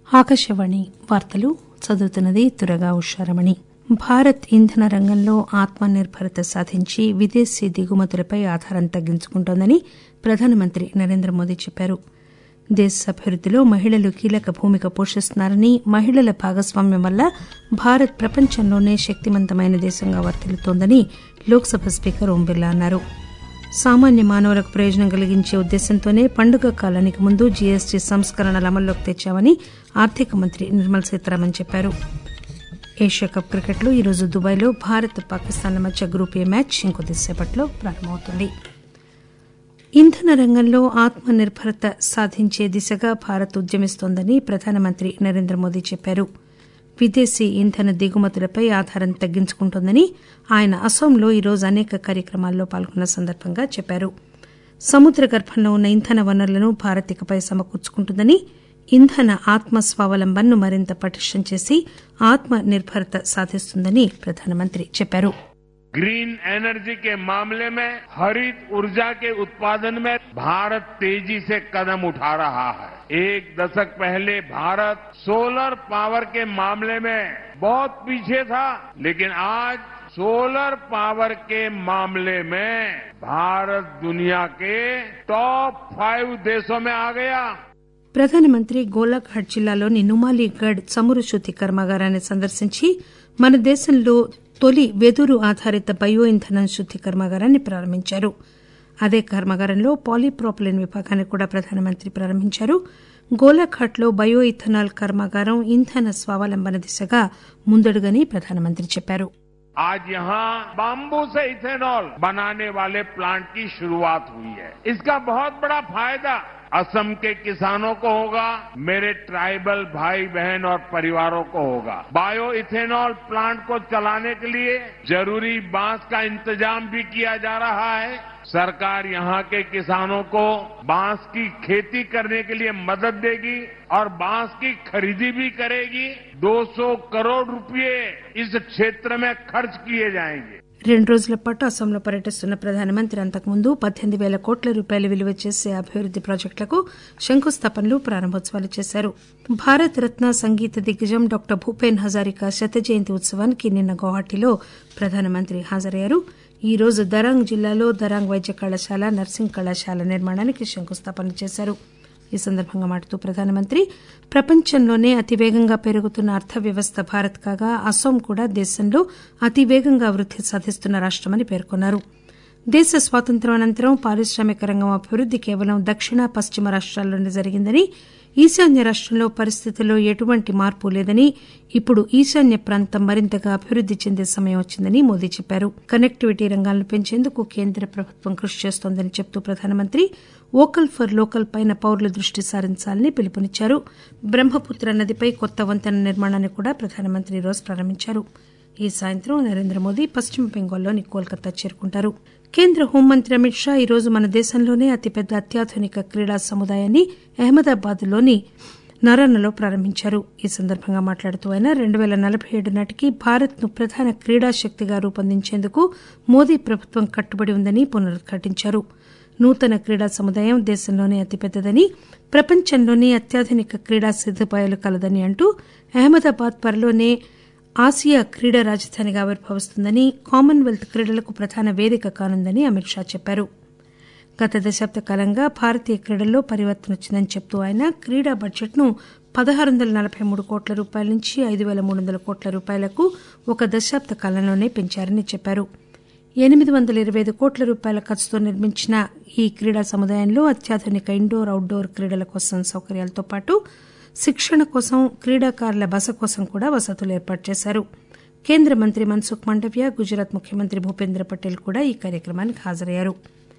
ఆకాశవాణి వార్తలు చదువుతున్నది తురగా ఉషారమణి భారత్ ఇంధన రంగంలో ఆత్మ నిర్బరత సాధించి విదేశీ దిగుమతులపై ఆధారం తగ్గించుకుంటోందని ప్రధానమంత్రి నరేంద్ర మోదీ చెప్పారు దేశ అభివృద్దిలో మహిళలు కీలక భూమిక పోషిస్తున్నారని మహిళల భాగస్వామ్యం వల్ల భారత్ ప్రపంచంలోనే శక్తిమంతమైన దేశంగా వర్దిల్లుతోందని లోక్ సభ స్పీకర్ ఓం బిర్లా అన్నారు సామాన్య మానవులకు ప్రయోజనం కలిగించే ఉద్దేశంతోనే పండుగ కాలానికి ముందు జీఎస్టీ సంస్కరణలు అమల్లోకి తెచ్చామని ఆర్థిక మంత్రి నిర్మలా సీతారామన్ చెప్పారు ఏషియా కప్ క్రికెట్లో ఈరోజు దుబాయ్లో భారత్ పాకిస్తాన్ల మధ్య గ్రూప్ ఏ మ్యాచ్ ఇంకొద్దిసేపట్లో ప్రారంభమవుతుంది ఇంధన రంగంలో ఆత్మ నిర్బరత సాధించే దిశగా భారత్ ఉద్యమిస్తోందని ప్రధానమంత్రి నరేంద్ర మోదీ చెప్పారు విదేశీ ఇంధన దిగుమతులపై ఆధారం తగ్గించుకుంటోందని ఆయన అస్సోంలో ఈరోజు అనేక కార్యక్రమాల్లో పాల్గొన్న సందర్భంగా చెప్పారు సముద్ర గర్భంలో ఉన్న ఇంధన వనరులను భారత్ ఇకపై సమకూర్చుకుంటుందని ఇంధన ఆత్మ స్వావలంబనను మరింత పటిష్టం చేసి ఆత్మ నిర్బరత సాధిస్తుందని ప్రధానమంత్రి చెప్పారు ग्रीन एनर्जी के मामले में हरित ऊर्जा के उत्पादन में भारत तेजी से कदम उठा रहा है एक दशक पहले भारत सोलर पावर के मामले में बहुत पीछे था लेकिन आज सोलर पावर के मामले में भारत दुनिया के टॉप फाइव देशों में आ गया ప్రధానమంత్రి గోలాఘాట్ జిల్లాలోని నుమాలీగఢ్ చమురు శుద్ది కర్మాగారాన్ని సందర్శించి మన దేశంలో తొలి వెదురు ఆధారిత బయో ఇంధనం శుద్ది కర్మాగారాన్ని ప్రారంభించారు అదే కర్మాగారంలో పాలీప్రోపిలిన్ విభాగాన్ని కూడా ప్రధానమంత్రి ప్రారంభించారు గోలాఘాట్లో బయో ఇథనాల్ కర్మాగారం ఇంధన స్వావలంబన దిశగా ముందడుగని ప్రధానమంత్రి చెప్పారు आज यहाँ बाम्बू से इथेनॉल बनाने वाले प्लांट की शुरुआत हुई है इसका बहुत बड़ा फायदा असम के किसानों को होगा मेरे ट्राइबल भाई बहन और परिवारों को होगा बायो इथेनॉल प्लांट को चलाने के लिए जरूरी बांस का इंतजाम भी किया जा रहा है सरकार यहाँ के किसानों को बांस की खेती करने के लिए मदद देगी और बांस की खरीदी भी करेगी 200 करोड़ रुपए इस क्षेत्र में खर्च किए जाएंगे రెండు రోజుల పాటు అస్సాంలో పర్యటిస్తున్న ప్రధానమంత్రి అంతకుముందు పద్దెనిమిది పేల కోట్ల రూపాయలు విలువ చేసే అభివృద్ది ప్రాజెక్టులకు శంకుస్థాపనలు ప్రారంభోత్సవాలు చేశారు భారత రత్న సంగీత దిగ్గజం డాక్టర్ భూపేన్ హజారికా శత జయంతి ఉత్సవానికి నిన్న గౌహాటీలో ప్రధానమంత్రి హాజరయ్యారు ఈ రోజు దరాంగ్ జిల్లాలో దరాంగ్ వైద్య కళాశాల నర్సింగ్ కళాశాల నిర్మాణానికి శంకుస్థాపన చేశారు ఈ సందర్భంగా మాట్లాడుతూ ప్రధానమంత్రి ప్రపంచంలోనే అతివేగంగా పెరుగుతున్న అర్థవ్యవస్థ భారత్ కాగా అస్సోం కూడా దేశంలో అతివేగంగా వృద్ది సాధిస్తున్న రాష్టమని పేర్కొన్నారు దేశ స్వాతంత్ర్యం అనంతరం పారిశ్రామిక రంగం అభివృద్ది కేవలం దక్షిణ పశ్చిమ రాష్ట్రాల్లోనే జరిగిందని ఈశాన్య రాష్టంలో పరిస్థితుల్లో ఎటువంటి మార్పు లేదని ఇప్పుడు ఈశాన్య ప్రాంతం మరింతగా అభివృద్ది చెందే సమయం వచ్చిందని మోదీ చెప్పారు కనెక్టివిటీ రంగాలను పెంచేందుకు కేంద్ర ప్రభుత్వం కృషి చేస్తోందని చెబుతూ ప్రధానమంత్రి వోకల్ ఫర్ లోకల్ పైన పౌరులు దృష్టి సారించాలని పిలుపునిచ్చారు బ్రహ్మపుత్ర నదిపై కొత్త వంతెన నిర్మాణాన్ని కూడా ప్రధానమంత్రి ఈ రోజు ప్రారంభించారు ఈ సాయంత్రం నరేంద్ర మోదీ పశ్చిమ బెంగాల్లోని కోల్కతా చేరుకుంటారు కేంద్ర హోంమంత్రి అమిత్ షా ఈరోజు మన దేశంలోనే అతిపెద్ద అత్యాధునిక క్రీడా సముదాయాన్ని అహ్మదాబాద్ లోని నరానలో ప్రారంభించారు ఈ సందర్భంగా మాట్లాడుతూ ఆయన రెండు పేల నలభై ఏడు నాటికి భారత్ ను ప్రధాన క్రీడా శక్తిగా రూపొందించేందుకు మోదీ ప్రభుత్వం కట్టుబడి ఉందని పునరుద్ఘాటించారు నూతన క్రీడా సముదాయం దేశంలోనే అతిపెద్దదని ప్రపంచంలోనే అత్యాధునిక క్రీడా సదుపాయాలు కలదని అంటూ అహ్మదాబాద్ త్వరలోనే ఆసియా క్రీడా రాజధానిగా ఆవిర్భవిస్తుందని కామన్వెల్త్ క్రీడలకు ప్రధాన వేదిక కానుందని అమిత్ షా చెప్పారు గత దశాబ్ద కాలంగా భారతీయ క్రీడల్లో పరివర్తన వచ్చిందని చెబుతూ ఆయన క్రీడా బడ్జెట్ ను పదహారు వందల నలబై మూడు కోట్ల రూపాయల నుంచి ఐదు పేల మూడు వందల కోట్ల రూపాయలకు ఒక దశాబ్ద కాలంలోనే పెంచారని చెప్పారు ఎనిమిది వందల ఇరవై ఐదు కోట్ల రూపాయల ఖర్చుతో నిర్మించిన ఈ క్రీడా సముదాయంలో అత్యాధునిక ఇండోర్ అవుట్డోర్ క్రీడల కోసం సౌకర్యాలతో పాటు శిక్షణ కోసం క్రీడాకారుల బస కోసం కూడా వసతులు ఏర్పాటు చేశారు కేంద్ర మంత్రి మన్సుఖ్ మండవ్య గుజరాత్ ముఖ్యమంత్రి భూపేంద్ర పటేల్ కూడా ఈ కార్యక్రమానికి హాజరయ్యారు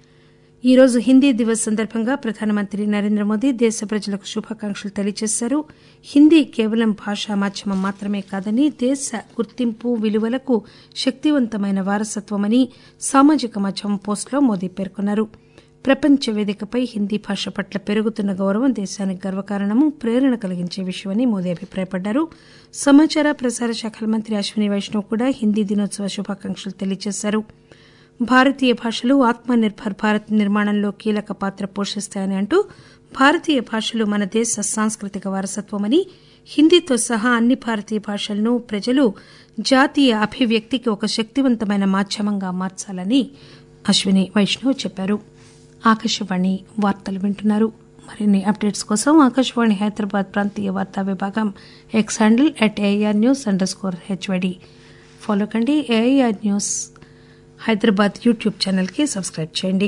ఈ రోజు హిందీ దివస్ సందర్భంగా ప్రధానమంత్రి నరేంద్ర మోదీ దేశ ప్రజలకు శుభాకాంక్షలు తెలియజేశారు హిందీ కేవలం భాషా మాధ్యమం మాత్రమే కాదని దేశ గుర్తింపు విలువలకు శక్తివంతమైన వారసత్వమని సామాజిక మాధ్యమం పోస్టులో మోదీ పేర్కొన్నారు ప్రపంచ వేదికపై హిందీ భాష పట్ల పెరుగుతున్న గౌరవం దేశానికి గర్వకారణము ప్రేరణ కలిగించే విషయమని మోదీ అభిప్రాయపడ్డారు సమాచార ప్రసార శాఖల మంత్రి అశ్విని వైష్ణవ్ కూడా హిందీ దినోత్సవ శుభాకాంక్షలు తెలియజేశారు భారతీయ భాషలు ఆత్మ నిర్బర్ భారత్ నిర్మాణంలో కీలక పాత్ర పోషిస్తాయని అంటూ భారతీయ భాషలు మన దేశ సాంస్కృతిక వారసత్వమని హిందీతో సహా అన్ని భారతీయ భాషలను ప్రజలు జాతీయ అభివ్యక్తికి ఒక శక్తివంతమైన మాధ్యమంగా మార్చాలని అశ్విని వైష్ణవ్ చెప్పారు ఆకాశవాణి వార్తలు వింటున్నారు మరిన్ని అప్డేట్స్ కోసం ఆకాశవాణి హైదరాబాద్ ప్రాంతీయ వార్తా విభాగం X handle at AIR news underscore HYD follow కండి ఏఐఆర్ న్యూస్ హైదరాబాద్ యూట్యూబ్ ఛానల్కి సబ్స్క్రైబ్ చేయండి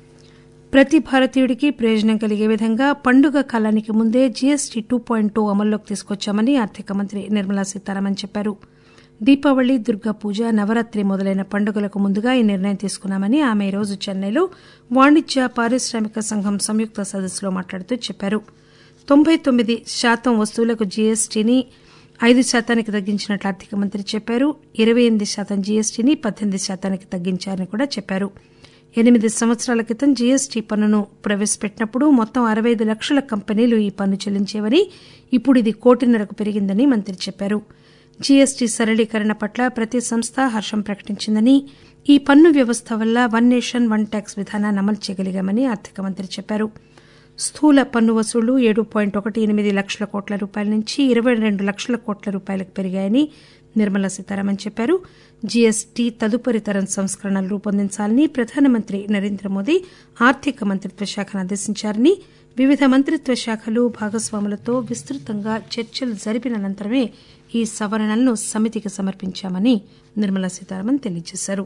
ప్రతి భారతీయుడికి ప్రయోజనం కలిగే విధంగా పండుగ కాలానికి ముందే జీఎస్టీ టూ పాయింట్ టూ అమల్లోకి తీసుకొచ్చామని ఆర్థిక మంత్రి నిర్మలా సీతారామన్ చెప్పారు దీపావళి దుర్గా పూజ నవరాత్రి మొదలైన పండుగలకు ముందుగా ఈ నిర్ణయం తీసుకున్నామని ఆమె ఈరోజు చెన్నైలో వాణిజ్య పారిశ్రామిక సంఘం సంయుక్త సదస్సులో మాట్లాడుతూ చెప్పారు తొంభై తొమ్మిది శాతం వస్తువులకు జీఎస్టీని ఐదు శాతానికి తగ్గించినట్లు ఆర్థిక మంత్రి చెప్పారు ఇరవై ఎనిమిది శాతం జీఎస్టీని పద్దెనిమిది శాతానికి తగ్గించారని కూడా చెప్పారు ఎనిమిది సంవత్సరాల క్రితం జీఎస్టీ పన్నును ప్రవేశపెట్టినప్పుడు మొత్తం అరవై ఐదు లక్షల కంపెనీలు ఈ పన్ను చెల్లించేవని ఇప్పుడు ఇది కోటిన్నరకు పెరిగిందని మంత్రి చెప్పారు జీఎస్టీ సరళీకరణ పట్ల ప్రతి సంస్థ హర్షం ప్రకటించిందని ఈ పన్ను వ్యవస్థ వల్ల వన్ నేషన్ వన్ ట్యాక్స్ విధానాన్ని అమలు చేయగలిగామని ఆర్థిక మంత్రి చెప్పారు స్థూల పన్ను వసూళ్లు ఏడు పాయింట్ ఒకటి ఎనిమిది లక్షల కోట్ల రూపాయల నుంచి ఇరవై రెండు లక్షల కోట్ల రూపాయలకు పెరిగాయని నిర్మలా సీతారామన్ చెప్పారు జీఎస్టీ తదుపరి తరం సంస్కరణలు రూపొందించాలని ప్రధానమంత్రి నరేంద్ర మోదీ ఆర్థిక మంత్రిత్వ శాఖను ఆదేశించారని వివిధ మంత్రిత్వ శాఖలు భాగస్వాములతో విస్తృతంగా చర్చలు జరిపిన అనంతరమే ఈ సవరణలను సమితికి సమర్పించామని నిర్మలా సీతారామన్ తెలియజేశారు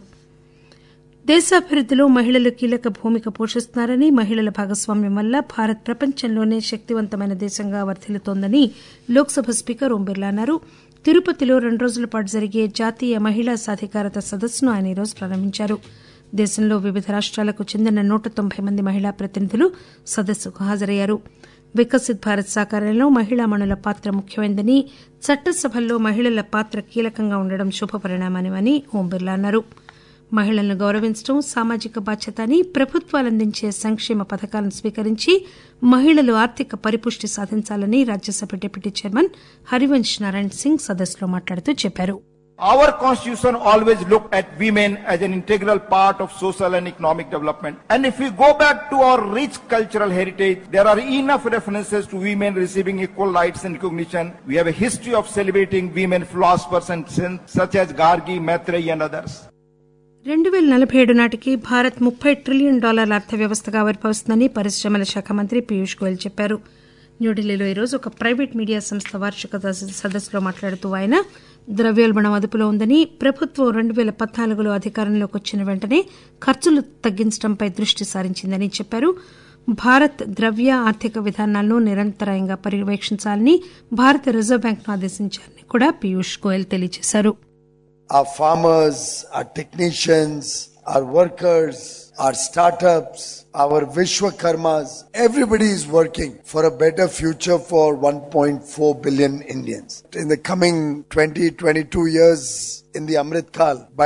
దేశాభివృద్దిలో మహిళలు కీలక భూమిక పోషిస్తున్నారని మహిళల భాగస్వామ్యం వల్ల భారత్ ప్రపంచంలోనే శక్తివంతమైన దేశంగా వర్ధిల్లుతోందని లోక్సభ స్పీకర్ ఓం బిర్లా అన్నారు తిరుపతిలో రెండు రోజుల పాటు జరిగే జాతీయ మహిళా సాధికారత సదస్సును ఆయన ఈరోజు ప్రారంభించారు దేశంలో వివిధ రాష్ట్రాలకు చెందిన నూట తొంభై మంది మహిళా ప్రతినిధులు సదస్సుకు హాజరయ్యారు వికసిత్ భారత్ సాకారంలో మహిళామణుల పాత్ర ముఖ్యమైందని చట్టసభల్లో మహిళల పాత్ర కీలకంగా ఉండడం శుభపరిణామని ఓం బిర్లా అన్నారు మహిళలను గౌరవించడం సామాజిక బాధ్యత అని ప్రభుత్వాలు అందించే సంక్షేమ పథకాలను స్వీకరించి మహిళలు ఆర్థిక పరిపుష్టి సాధించాలని రాజ్యసభ డిప్యూటీ చైర్మన్ హరివంశ్ నారాయణ్ సింగ్ సదస్సులో మాట్లాడుతూ చెప్పారు Our constitution always looked at women as an integral part of social and economic development. And if we go back to our rich cultural heritage, there are enough references to women receiving equal rights and recognition. We have a history of celebrating women philosophers and saints such as Gargi, Maitreyi and others. రెండు వేల నలభై ఏడు నాటికి భారత్ ముప్పై trillion డాలర్ల అర్థవ్యవస్థగా ఆవిర్భవిస్తుందని పరిశ్రమల శాఖ మంత్రి పీయూష్ గోయల్ చెప్పారు న్యూఢిల్లీలో ఈరోజు ఒక ప్రైవేట్ మీడియా సంస్థ వార్షిక సదస్సులో మాట్లాడుతూ ఆయన ద్రవ్యోల్బణం అదుపులో ఉందని ప్రభుత్వం రెండు వేల పద్నాలుగులో అధికారంలోకి వచ్చిన వెంటనే ఖర్చులు తగ్గించడంపై దృష్టి సారించిందని చెప్పారు భారత్ ద్రవ్య ఆర్థిక విధానాలను నిరంతరాయంగా పర్యవేక్షించాలని భారత రిజర్వ్ బ్యాంక్ను ఆదేశించారని కూడా పీయూష్ గోయల్ తెలియజేశారు our farmers, our technicians, our workers, our startups, our Vishwakarmas, everybody is working for a better future for 1.4 billion Indians. In the coming 20, 22 years in the Amrit Kal, by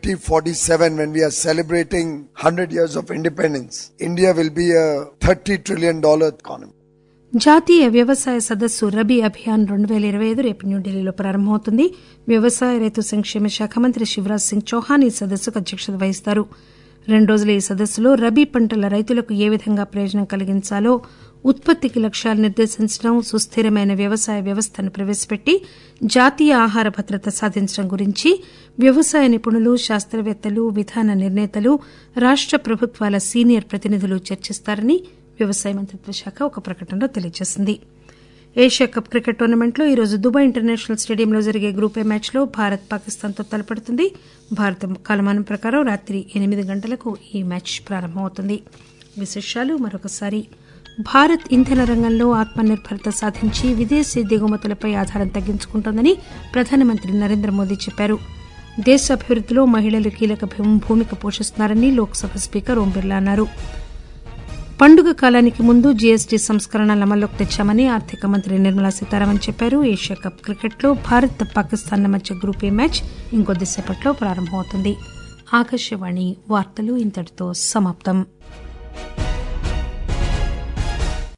2047 when we are celebrating 100 years of independence, India will be a 30 trillion dollar economy. జాతీయ వ్యవసాయ సదస్సు రబీ అభియాన్ రెండు పేల ఇరవై ఐదు రేపు న్యూఢిల్లీలో ప్రారంభమవుతుంది వ్యవసాయ రైతు సంక్షేమ శాఖ మంత్రి శివరాజ్ సింగ్ చౌహాన్ ఈ సదస్సుకు అధ్యక్షత వహిస్తారు రెండు రోజుల ఈ సదస్సులో రబీ పంటల రైతులకు ఏ విధంగా ప్రయోజనం కలిగించాలో ఉత్పత్తికి లక్ష్యాలు నిర్దేశించడం సుస్థిరమైన వ్యవసాయ వ్యవస్థను ప్రవేశపెట్టి జాతీయ ఆహార భద్రత సాధించడం గురించి వ్యవసాయ నిపుణులు శాస్త్రవేత్తలు విధాన నిర్ణేతలు రాష్ట ప్రభుత్వాల సీనియర్ ప్రతినిధులు చర్చిస్తారని వ్యవసాయ మంత్రిత్వ శాఖ ఒక ప్రకటనలో తెలియజేసింది ఏషియా కప్ క్రికెట్ టోర్నమెంట్లో ఈరోజు దుబాయ్ ఇంటర్నేషనల్ స్టేడియంలో జరిగే గ్రూప్ ఏ మ్యాచ్లో భారత్ పాకిస్తాన్తో తలపడుతుంది భారత కాలమానం ప్రకారం రాత్రి ఎనిమిది గంటలకు ఈ మ్యాచ్ ప్రారంభమవుతుంది విశేషాలు మరొకసారి భారత్ ఇంధన రంగంలో ఆత్మనిర్భరత సాధించి విదేశీ దిగుమతులపై ఆధారం తగ్గించుకుంటోందని ప్రధానమంత్రి నరేంద్ర మోదీ చెప్పారు దేశాభివృద్దిలో మహిళలు కీలక భూమిక పోషిస్తున్నారని లోక్సభ స్పీకర్ ఓం బిర్లా అన్నారు పండుగ కాలానికి ముందు జీఎస్టీ సంస్కరణలు అమల్లోకి తెచ్చామని ఆర్థిక మంత్రి నిర్మలా సీతారామన్ చెప్పారు ఏషియా కప్ క్రికెట్లో భారత్ పాకిస్తాన్ల మధ్య గ్రూప్ ఏ మ్యాచ్ ఇంకొద్దిసేపట్లో ప్రారంభమవుతుంది ఆకాశవాణి వార్తలు ఇంతటితో సమాప్తం